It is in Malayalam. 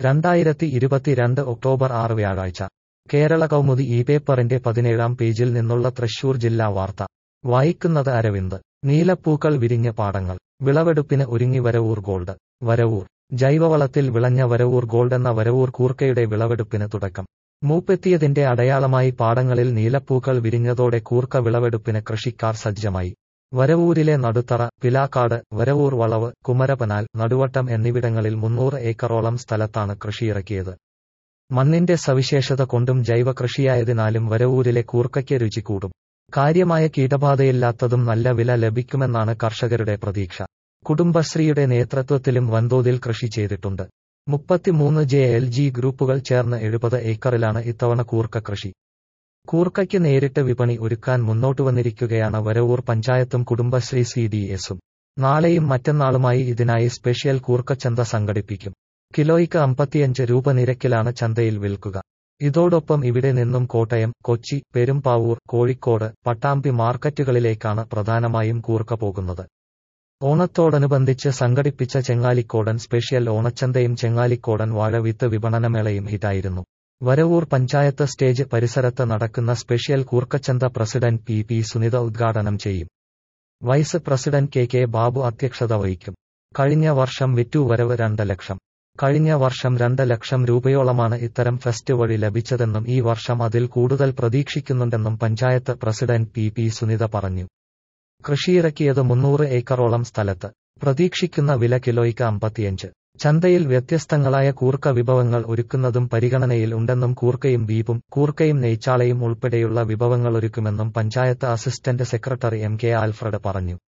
രണ്ടായിരത്തി ഇരുപത്തിരണ്ട് ഒക്ടോബർ ആറ് വ്യാഴാഴ്ച കേരള കൗമുദി ഈ പേപ്പറിന്റെ പതിനേഴാം പേജിൽ നിന്നുള്ള തൃശൂർ ജില്ലാ വാർത്ത വായിക്കുന്നത് അരവിന്ദ് നീലപ്പൂക്കൾ വിരിഞ്ഞ പാടങ്ങൾ വിളവെടുപ്പിന് ഒരുങ്ങി വരവൂർ ഗോൾഡ് വരവൂർ ജൈവവളത്തിൽ വിളഞ്ഞ വരവൂർ ഗോൾഡ് എന്ന വരവൂർ കൂർക്കയുടെ വിളവെടുപ്പിന് തുടക്കം മൂപ്പെത്തിയതിന്റെ അടയാളമായി പാടങ്ങളിൽ നീലപ്പൂക്കൾ വിരിഞ്ഞതോടെ കൂർക്ക വിളവെടുപ്പിന് കൃഷിക്കാർ സജ്ജമായി വരവൂരിലെ നടുത്തറ പിലാക്കാട് വരവൂർ വളവ് കുമരപനാൽ നടുവട്ടം എന്നിവിടങ്ങളിൽ മുന്നൂറ് ഏക്കറോളം സ്ഥലത്താണ് കൃഷിയിറക്കിയത് മണ്ണിന്റെ സവിശേഷത കൊണ്ടും ജൈവ കൃഷിയായതിനാലും വരവൂരിലെ കൂർക്കയ്ക്ക് രുചി കൂടും കാര്യമായ കീടബാധയില്ലാത്തതും നല്ല വില ലഭിക്കുമെന്നാണ് കർഷകരുടെ പ്രതീക്ഷ കുടുംബശ്രീയുടെ നേതൃത്വത്തിലും വൻതോതിൽ കൃഷി ചെയ്തിട്ടുണ്ട് മുപ്പത്തിമൂന്ന് ജെ എൽ ജി ഗ്രൂപ്പുകൾ ചേർന്ന് എഴുപത് ഏക്കറിലാണ് ഇത്തവണ കൂർക്ക കൃഷി കൂർക്കയ്ക്ക് നേരിട്ട് വിപണി ഒരുക്കാൻ മുന്നോട്ടുവന്നിരിക്കുകയാണ് വരവൂർ പഞ്ചായത്തും കുടുംബശ്രീ സി ഡി എസും നാളെയും മറ്റന്നാളുമായി ഇതിനായി സ്പെഷ്യൽ കൂർക്കച്ചന്ത സംഘടിപ്പിക്കും കിലോയ്ക്ക് അമ്പത്തിയഞ്ച് രൂപ നിരക്കിലാണ് ചന്തയിൽ വിൽക്കുക ഇതോടൊപ്പം ഇവിടെ നിന്നും കോട്ടയം കൊച്ചി പെരുമ്പാവൂർ കോഴിക്കോട് പട്ടാമ്പി മാർക്കറ്റുകളിലേക്കാണ് പ്രധാനമായും കൂർക്ക പോകുന്നത് ഓണത്തോടനുബന്ധിച്ച് സംഘടിപ്പിച്ച ചെങ്ങാലിക്കോടൻ സ്പെഷ്യൽ ഓണച്ചന്തയും ചെങ്ങാലിക്കോടൻ വാഴവിത്ത് വിപണനമേളയും ഹിറ്റായിരുന്നു വരവൂർ പഞ്ചായത്ത് സ്റ്റേജ് പരിസരത്ത് നടക്കുന്ന സ്പെഷ്യൽ കൂർക്കച്ചന്ത പ്രസിഡന്റ് പി പി സുനിത ഉദ്ഘാടനം ചെയ്യും vice president K K Babu അധ്യക്ഷത വഹിക്കും കഴിഞ്ഞ വർഷം വിറ്റു വരവ് രണ്ട് ലക്ഷം കഴിഞ്ഞ വർഷം രണ്ട് ലക്ഷം രൂപയോളമാണ് ഇത്തരം ഫെസ്റ്റ് വഴി ലഭിച്ചതെന്നും ഈ വർഷം അതിൽ കൂടുതൽ പ്രതീക്ഷിക്കുന്നുണ്ടെന്നും panchayat president P P Sunitha പറഞ്ഞു കൃഷിയിറക്കിയത് മുന്നൂറ് ഏക്കറോളം സ്ഥലത്ത് പ്രതീക്ഷിക്കുന്ന വില കിലോയ്ക്ക് അമ്പത്തിയഞ്ച് ചന്തയിൽ വ്യത്യസ്തങ്ങളായ കൂർക്ക വിഭവങ്ങൾ ഒരുക്കുന്നതും പരിഗണനയിൽ ഉണ്ടെന്നും കൂർക്കയും ബീഫും കൂർക്കയും നെയ്ച്ചാളയും ഉൾപ്പെടെയുള്ള വിഭവങ്ങൾ ഒരുക്കുമെന്നും panchayat assistant secretary M K Alfred പറഞ്ഞു